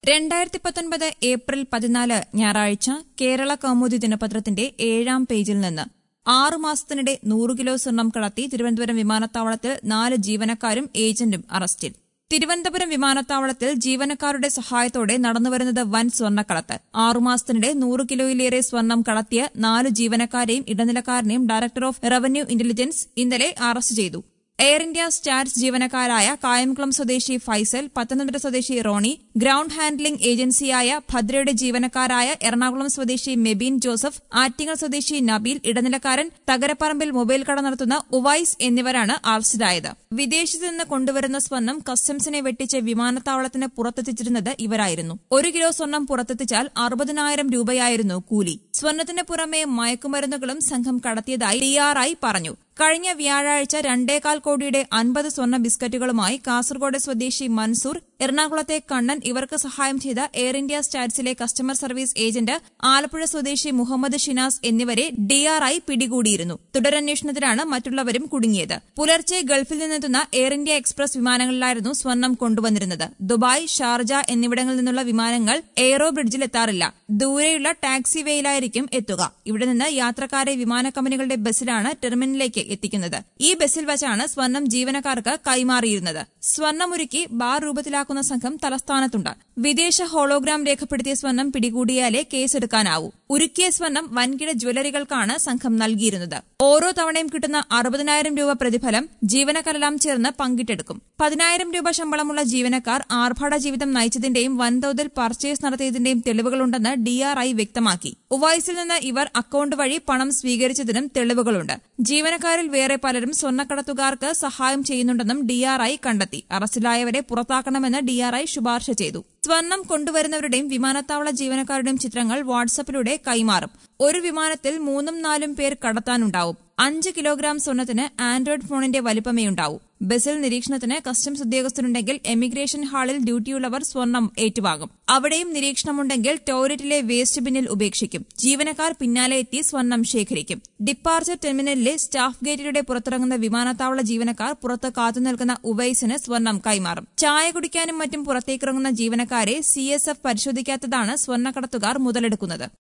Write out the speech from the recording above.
രണ്ടായിരത്തി പത്തൊൻപത് ഏപ്രിൽ പതിനാല് ഞായറാഴ്ച കേരള കൗമുദി ദിനപത്രത്തിന്റെ ഏഴാം പേജിൽ നിന്ന് ആറു മാസത്തിനിടെ നൂറ് കിലോ സ്വർണം കടത്തി തിരുവനന്തപുരം വിമാനത്താവളത്തിൽ നാല് ജീവനക്കാരും ഏജന്റും അറസ്റ്റിൽ തിരുവനന്തപുരം വിമാനത്താവളത്തിൽ ജീവനക്കാരുടെ സഹായത്തോടെ നടന്നുവരുന്നത് വൻ സ്വർണ്ണക്കടത്ത് ആറുമാസത്തിനിടെ നൂറ് കിലോയിലേറെ സ്വർണം കടത്തിയ നാല് ജീവനക്കാരെയും ഇടനിലക്കാരനെയും ഡയറക്ടർ ഓഫ് റവന്യൂ ഇന്റലിജൻസ് ഇന്നലെ അറസ്റ്റ് ചെയ്തു എയർ ഇന്ത്യ സ്റ്റാറ്റ്സ് ജീവനക്കാരായ കായംകുളം സ്വദേശി ഫൈസൽ പത്തനംതിട്ട സ്വദേശി റോണി ഗ്രൌണ്ട് ഹാൻഡ്ലിംഗ് ഏജൻസിയായ ഭദ്രയുടെ ജീവനക്കാരായ എറണാകുളം സ്വദേശി മെബീൻ ജോസഫ് ആറ്റിങ്ങൽ സ്വദേശി നബീൽ ഇടനിലക്കാരൻ തകരപ്പറമ്പിൽ മൊബൈൽ കട നടത്തുന്ന ഉവൈസ് എന്നിവരാണ് അറസ്റ്റിലായത് വിദേശത്ത് നിന്ന് കൊണ്ടുവരുന്ന സ്വർണം കസ്റ്റംസിനെ വെട്ടിച്ച് വിമാനത്താവളത്തിന് പുറത്തെത്തിച്ചിരുന്നത് ഇവരായിരുന്നു ഒരു കിലോ സ്വർണം പുറത്തെത്തിച്ചാൽ അറുപതിനായിരം രൂപയായിരുന്നു കൂലി സ്വർണത്തിന് പുറമെ മയക്കുമരുന്നുകളും സംഘം കടത്തിയതായി ഡിആർഐ പറഞ്ഞു കഴിഞ്ഞ വ്യാഴാഴ്ച രണ്ടേകാൽ കോടിയുടെ അൻപത് സ്വർണ്ണ ബിസ്ക്കറ്റുകളുമായി കാസർഗോഡ് സ്വദേശി മൻസൂർ എറണാകുളത്തെ കണ്ണൻ ഇവർക്ക് സഹായം ചെയ്ത എയർ ഇന്ത്യ സ്റ്റാറ്റ്സിലെ കസ്റ്റമർ സർവീസ് ഏജന്റ് ആലപ്പുഴ സ്വദേശി മുഹമ്മദ് ഷിനാസ് എന്നിവരെ ഡിആർഐ പിടികൂടിയിരുന്നു തുടരന്വേഷണത്തിലാണ് മറ്റുള്ളവരും കുടുങ്ങിയത് പുലർച്ചെ ഗൾഫിൽ നിന്നെത്തുന്ന എയർ ഇന്ത്യ എക്സ്പ്രസ് വിമാനങ്ങളിലായിരുന്നു സ്വർണം കൊണ്ടുവന്നിരുന്നത് ദുബായ് ഷാർജ എന്നിവിടങ്ങളിൽ നിന്നുള്ള വിമാനങ്ങൾ എയ്റോ ബ്രിഡ്ജിൽ എത്താറില്ല ദൂരെയുള്ള ടാക്സി വേയിലായിരിക്കും എത്തുക ഇവിടെ നിന്ന് യാത്രക്കാരെ വിമാന കമ്പനികളുടെ ബസ്സിലാണ് ടെർമിനലിലേക്ക് എത്തിക്കുന്നത് ഈ ബസ്സിൽ വച്ചാണ് സ്വർണം ജീവനക്കാർക്ക് കൈമാറിയിരുന്നത് സ്വർണ്ണമുരുക്കി ബാർ രൂപത്തിലാക്കുന്ന സംഘം തലസ്ഥാനത്തുണ്ട് വിദേശ ഹോളോഗ്രാം രേഖപ്പെടുത്തിയ സ്വർണം പിടികൂടിയാലേ കേസെടുക്കാനാവൂ ഉരുക്കിയ സ്വർണം വൻകിട ജ്വല്ലറികൾക്കാണ് സംഘം നൽകിയിരുന്നത് ഓരോ തവണയും കിട്ടുന്ന അറുപതിനായിരം രൂപ പ്രതിഫലം ജീവനക്കാരെല്ലാം ചേർന്ന് പങ്കിട്ടെടുക്കും പതിനായിരം രൂപ ശമ്പളമുള്ള ജീവനക്കാർ ആർഭാട ജീവിതം നയിച്ചതിന്റെയും വൻതോതിൽ പർച്ചേസ് നടത്തിയതിന്റെയും തെളിവുകളുണ്ടെന്ന് ഡിആർഐ വ്യക്തമാക്കി ഉവൈസിൽ നിന്ന് ഇവർ അക്കൌണ്ട് വഴി പണം സ്വീകരിച്ചതിനും തെളിവുകളുണ്ട് ജീവനക്കാരിൽ വേറെ പലരും സ്വർണ്ണക്കടത്തുകാർക്ക് സഹായം ചെയ്യുന്നുണ്ടെന്നും ഡിആർഐ കണ്ടെത്തി അറസ്റ്റിലായവരെ പുറത്താക്കണമെന്ന് ഡിആർഐ ശുപാർശ ചെയ്തു സ്വർണം കൊണ്ടുവരുന്നവരുടെയും വിമാനത്താവള ജീവനക്കാരുടെയും ചിത്രങ്ങൾ വാട്സപ്പിലൂടെ കൈമാറും ഒരു വിമാനത്തിൽ മൂന്നും നാലും പേർ കടത്താനുണ്ടാവും അഞ്ച് കിലോഗ്രാം സ്വർണത്തിന് ആൻഡ്രോയിഡ് ഫോണിന്റെ വലിപ്പമേ ഉണ്ടാവൂ ബസിൽ നിരീക്ഷണത്തിന് കസ്റ്റംസ് ഉദ്യോഗസ്ഥരുണ്ടെങ്കിൽ എമിഗ്രേഷൻ ഹാളിൽ ഡ്യൂട്ടിയുള്ളവർ സ്വർണം ഏറ്റുവാങ്ങും അവിടെയും നിരീക്ഷണമുണ്ടെങ്കിൽ ടോയ്ലറ്റിലെ വേസ്റ്റ് ബിന്നിൽ ഉപേക്ഷിക്കും ജീവനക്കാർ പിന്നാലെ എത്തി സ്വർണം ശേഖരിക്കും ഡിപ്പാർച്ചർ ടെർമിനലിലെ സ്റ്റാഫ് ഗേറ്റിലൂടെ പുറത്തിറങ്ങുന്ന വിമാനത്താവള ജീവനക്കാർ പുറത്ത് കാത്തുനിൽക്കുന്ന ഉവൈസിന് സ്വർണം കൈമാറും ചായ കുടിക്കാനും മറ്റും പുറത്തേക്കിറങ്ങുന്ന ജീവനക്കാരെ സിഎസ്എഫ് പരിശോധിക്കാത്തതാണ് സ്വർണ്ണക്കടത്തുകാർ മുതലെടുക്കുന്നത്